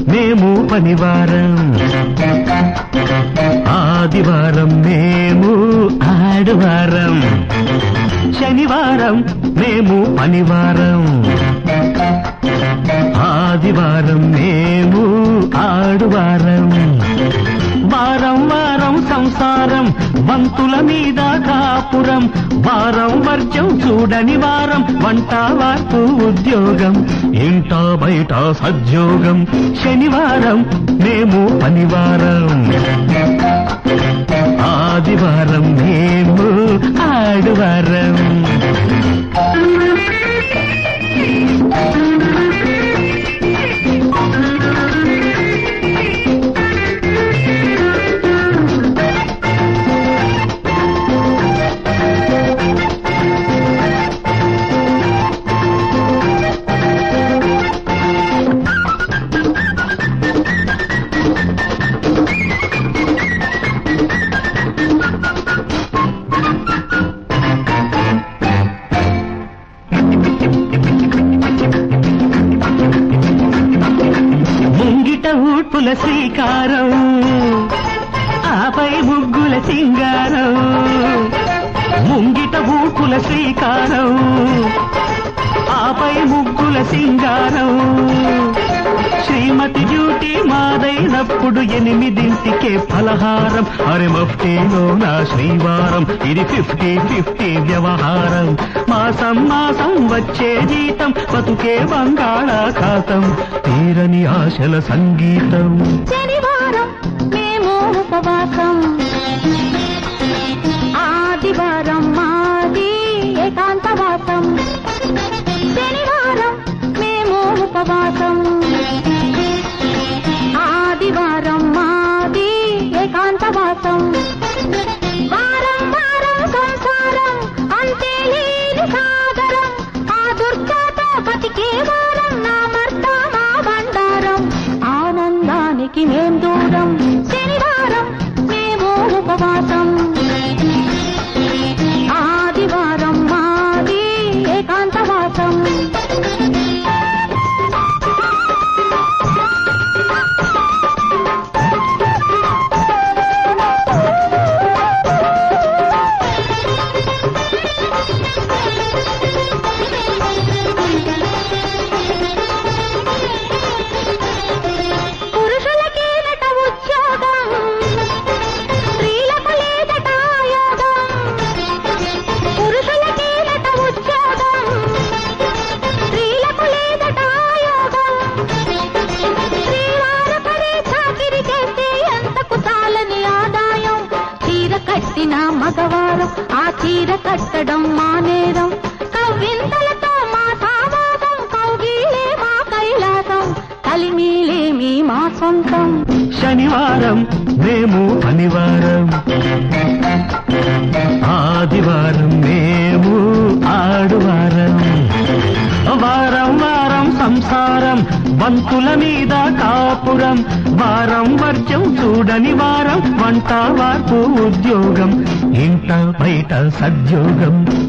మేము పనివారం ఆదివారం మేము ఆడవారం శనివారం మేము పనివారం ఆదివారం మేము ఆడువారం వారం వారం సంసారం వంతుల మీద కాపురం వారం వర్జం చూడని వారం వంట వార్పు ఉద్యోగం ఇంట బయట సద్యోగం శనివారం మేము పనివారం ఆదివారం మేము ఆడువారం ముంగిట ఊడ్పుల శ్రీకారం ఆపై ముగ్గుల సింగారం ముంగిట ఊడ్పుల శ్రీకారం ఆపై ముగ్గుల సింగారం శ్రీమతి డ్యూటీ మాదైనప్పుడు ఎనిమిదింటికే ఫలహారం అరే మఫ్టీలో నా శ్రీవారం ఇది ఫిఫ్టీ ఫిఫ్టీ వ్యవహారం మాసం మాసం వచ్చే జీతం బతుకే బంగాళాఖాతం తీరని ఆశల సంగీతం శనివారం మేము ఉపవాసం ఆదివారం మాది ఏకాంతవాసం శనివారం మేము ఉపవాసం ఆదివారం మాది ఏకాంతవాసం వారం వారం సంసారం అంతే లేని సాగరం ఆ దుర్గాతో బతికే వారం నా మర్త మా బండారం ఆనందానికి మేం దూరం శనివారం మేము ఉపవాసం ఆదివారం మాది ఏకాంతవాసం పురుషులకేనట ఉద్యోగం స్త్రీలకు లేదట ఆయోగం పురుషులకేనట ఉద్యోగం స్త్రీలకు లేదట ఆయోగం శ్రీవారు పడే చాకిరి చేస్తే ఎంతకు చాలని ఆదాయం చీర కట్టిన మగవారం ఆ చీర కట్టడం మానేరం కవ్వింతలతో మా సావాసం కౌగిలే మా కైలాసం కలిమీలేమి మా సొంతం శనివారం మేము పనివారం ఆదివారం మేము ఆడువారం వారం వారం సంసారం బంతుల మీద కాపురం వారం వర్జం చూడని వారం వంట వార్పు ఉద్యోగం ఇంట బయట సద్యోగం